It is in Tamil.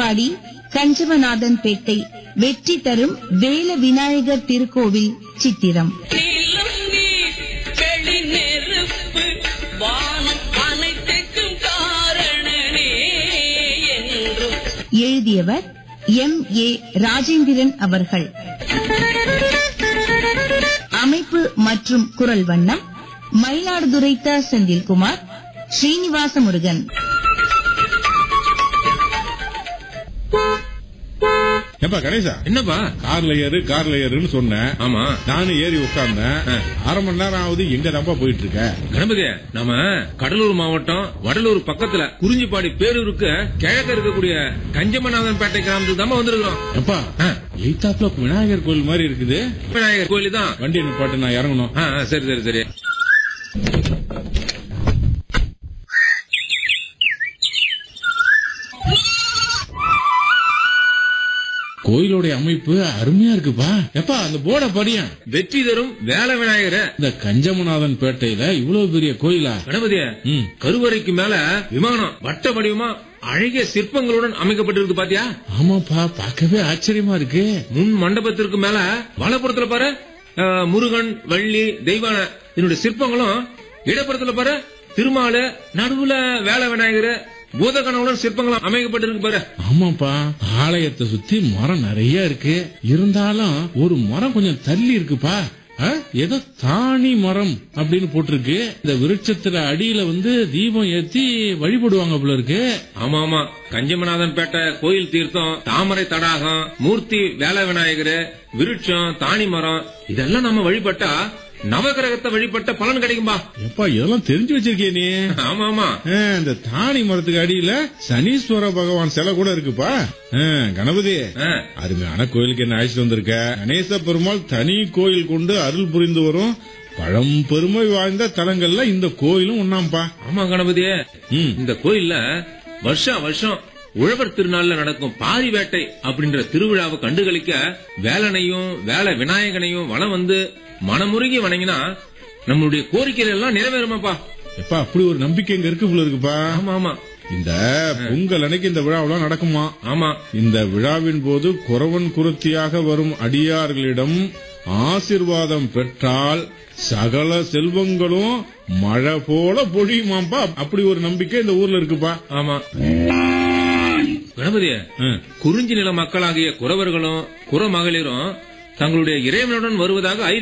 குறிஞ்சிப்பாடி கஞ்சவநாதன் பேட்டை வெற்றி தரும் வேல விநாயகர் திருக்கோவில் சித்திரம் நீலம் நீர் வெளி நெருப்பு வானம் அனைத்துக்கும் காரணனே என்றும் எழுதியவர் எம் ஏ ராஜேந்திரன் அவர்கள் அமைப்பு மற்றும் குரல் வண்ணம் மயிலாடுதுறை த செந்தில்குமார் ஸ்ரீனிவாச முருகன் ஏப்பா கணேசா என்னப்பா கார்ல ஏறு கார்ல ஏறுன்னு சொன்னேன் ஆமா நானும் ஏறி உட்கார்ந்தேன் ஆ. அரை மணி நேரம் ஆகுது எங்க தான்ப்பா போயிட்டு இருக்க கணபதி நம்ம கடலூர் மாவட்டம் வடலூர் பக்கத்துல குறிஞ்சிப்பாடி பேரூருக்கு கிழக்க இருக்கக்கூடிய கஞ்சமநாதன் பேட்டை கிராமத்துக்கு தான் வந்திருக்கிறோம் எப்பா எய்தாப்ல விநாயகர் கோயில் மாதிரி இருக்குது விநாயகர் கோயில் தான் வண்டி நிப்பாட்டு நான் இறங்கணும் ஆ, ஆ, சரி சரி சரி கோயிலோட அமைப்பு அருமையா இருக்குப்பா எப்பா அந்த போர்டை படியன் வெற்றி தரும் வேலை விநாயகர் இந்த கஞ்சமநாதன் பேட்டையில இவ்வளவு பெரிய கோயிலா கணபதி ம். கருவறைக்கு மேல விமானம் வட்ட வடிவமா அழகிய சிற்பங்களுடன் அமைக்கப்பட்டிருக்கு பாத்தியா ஆமாப்பா பார்க்கவே ஆச்சரியமா இருக்கு முன் மண்டபத்திற்கு மேல வலப்புறத்துல பாரு ஆ, முருகன் வள்ளி தெய்வான இதனுடைய சிற்பங்களும் இடப்புறத்துல பாரு திருமாலு நடுவுல வேலை விநாயகர் பூதகணவுடன் சிற்பங்களும் அமைக்கப்பட்டிருக்கு பாரு ஆமாப்பா ஆலயத்தை சுத்தி மரம் நிறைய இருக்கு இருந்தாலும் ஒரு மரம் கொஞ்சம் தள்ளி இருக்குப்பா ஆ? ஏதோ தானி மரம் அப்படின்னு போட்டிருக்கு இந்த விருட்சத்துல அடியில வந்து தீபம் ஏத்தி வழிபடுவாங்க போல இருக்கு ஆமா ஆமா கஞ்சமநாதன் பேட்டை கோயில் தீர்த்தம் தாமரை தடாகம் மூர்த்தி வேலை விநாயகர் விருட்சம் தானி மரம் இதெல்லாம் நம்ம வழிபட்டா நவகிரகத்தை வழிபட்ட பலன் கிடைக்கும்பா எப்பா இதெல்லாம் தெரிஞ்சு வச்சிருக்கிய நீ ஆமா ஆமா ஆ, இந்த தானி மரத்துக்கு அடியில சனீஸ்வர பகவான் சிலை கூட இருக்குப்பா ஆ, கணபதி ஆ, அருமையான கோயிலுக்கு என்ன அழைச்சிட்டு வந்திருக்க கணேச பெருமாள் தனி கோயில் கொண்டு அருள் புரிந்து வரும் பழம் பெருமை வாய்ந்த தலங்கள்ல இந்த கோயிலும் ஒண்ணாம்பா ஆமா கணபதியே ம். இந்த கோயில்ல வருஷா வருஷம் உழவர் திருநாள்ல நடக்கும் பாரி வேட்டை அப்படின்ற திருவிழாவை கண்டுகளிக்க வேலனையும் வேலை விநாயகனையும் வளம் வந்து மனமுருகி வணங்கினா நம்மளுடைய கோரிக்கைகள் எல்லாம் நிறைவேறுமாப்பா எப்பா அப்படி ஒரு நம்பிக்கை இங்க இருக்கு போல இருக்குப்பா ஆமா ஆமா இந்த பொங்கல் அன்னைக்கு இந்த விழாவெல்லாம் நடக்குமா ஆமா இந்த விழாவின் போது குறவன் குருத்தியாக வரும் அடியார்களிடம் ஆசிர்வாதம் பெற்றால் சகல செல்வங்களும் மழை போல பொழியுமாம்பா அப்படி ஒரு நம்பிக்கை இந்த ஊர்ல இருக்குப்பா ஆமா கணபதியே ஆ. குறிஞ்சி நில மக்களாகிய குறவர்களும் குறமகளிரும் தங்களுடைய இறைவனுடன் வருவதாக ஐதீகம்